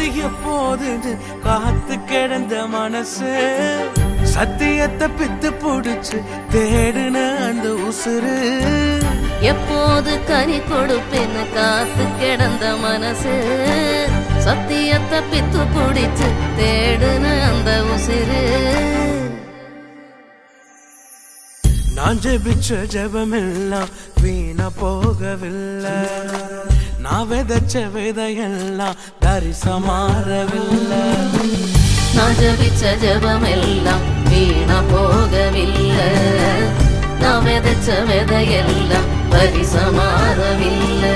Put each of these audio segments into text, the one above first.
எப்போது காத்து கிடந்த மனசு சத்தியத்தை பித்து புடிச்சு தேடுன அந்த உசுறு எப்போது கனி கொடுப்பேன்னு காத்து கிடந்த மனசு சத்தியத்தை பித்து பிடிச்சு தேடுன அந்த உசிறு நான் ஜெபிச்ச ஜெபமெல்லாம் வீணா போகவில்லை நான் விதைச்ச விதையெல்லாம் தரிசமாறவில்லை நான் ஜபிச்ச ஜபம் எல்லாம் வீணா போகவில்லை நான் விதைச்ச விதையெல்லாம் பரிசமாறவில்லை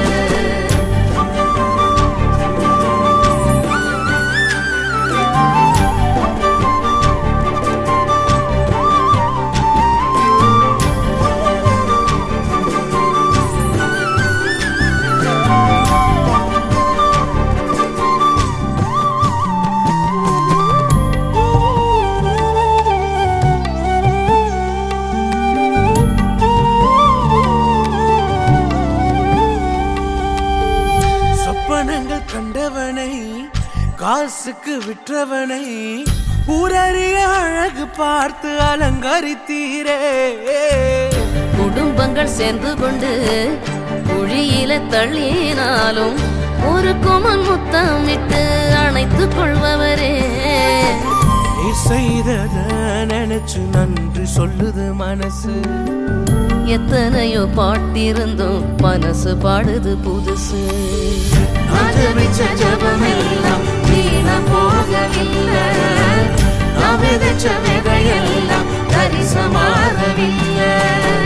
சொப்பனங்கள் கண்டவனை காசுக்கு விற்றவனை ஊரறிய அழகு பார்த்து அலங்கரித்தீரே குடும்பங்கள் சேர்ந்து கொண்டு குழியில தள்ளினாலும் ஒரு குமன் முத்தமிட்டு அணைத்துக் கொள்பவரே நீ செய்தத நினைச்சு நன்றி சொல்லுது மனசு எத்தனையோ பாட்டிருந்தும் மனசு பாடுது புதுசு நான் ஜெபிச்ச ஜெபமெல்லாம் வீணா போகவில்லை நான் விதைச்ச விதையெல்லாம் தரிசமாகவில்லை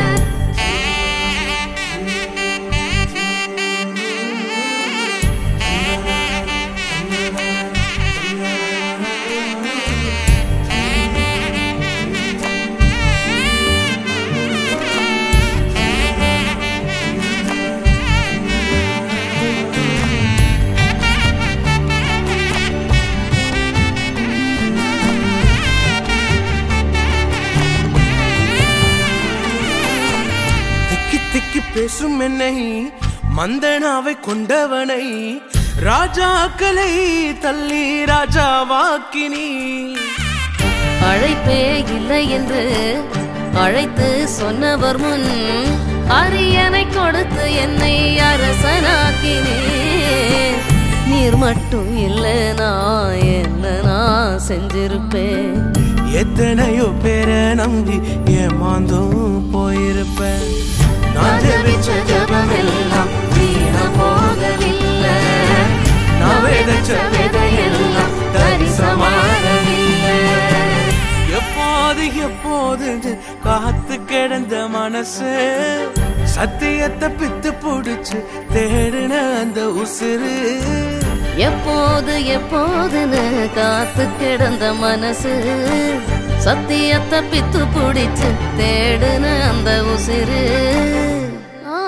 திக்கி திக்கி பேசும் என்னை மந்தனாவை கொண்டவனை ராஜாக்களை தள்ளி ராஜாவாக்கினி அழைப்பே இல்லை என்று அழைத்து சொன்னவர் முன் அரியணை கொடுத்து என்னை அரசனாக்கினே நீர் மட்டும் இல்லை நான் என்ன நான் செஞ்சிருப்பேன் எத்தனையோ பேரை நம்பி ஏமாந்தும் போயிருப்பேன் நான் ஜெபிச்ச ஜெபமெல்லாம் வீணா போகவில்லை நான் விதைச்ச விதையெல்லாம் தரிசமாகவில்லை எப்போது எப்போது காத்து கிடந்த மனசு சத்தியத்தை பித்து புடிச்சு தேடுன அந்த உசுறு எப்போது எப்போதுன்னு காத்து கிடந்த மனசு சத்தியத்தை பித்து பிடிச்சு தேடுன அந்த உசிறு ஆ,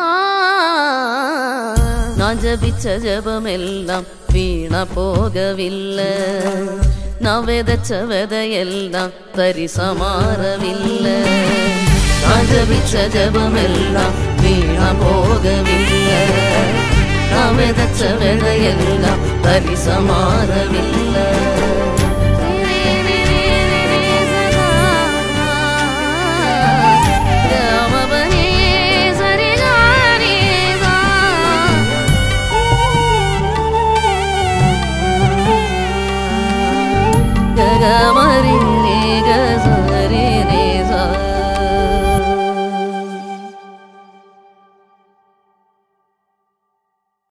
நான் ஜபிச்ச ஜபம் எல்லாம் வீணா போகவில்லை நான் விதைச்ச விதையெல்லாம் தரிசமாறவில்லை நான் ஜபிச்ச ஜபம் எல்லாம் வீணா போகவில்லை நான் விதைச்ச விதையெல்லாம் பரிசமாறவில்லை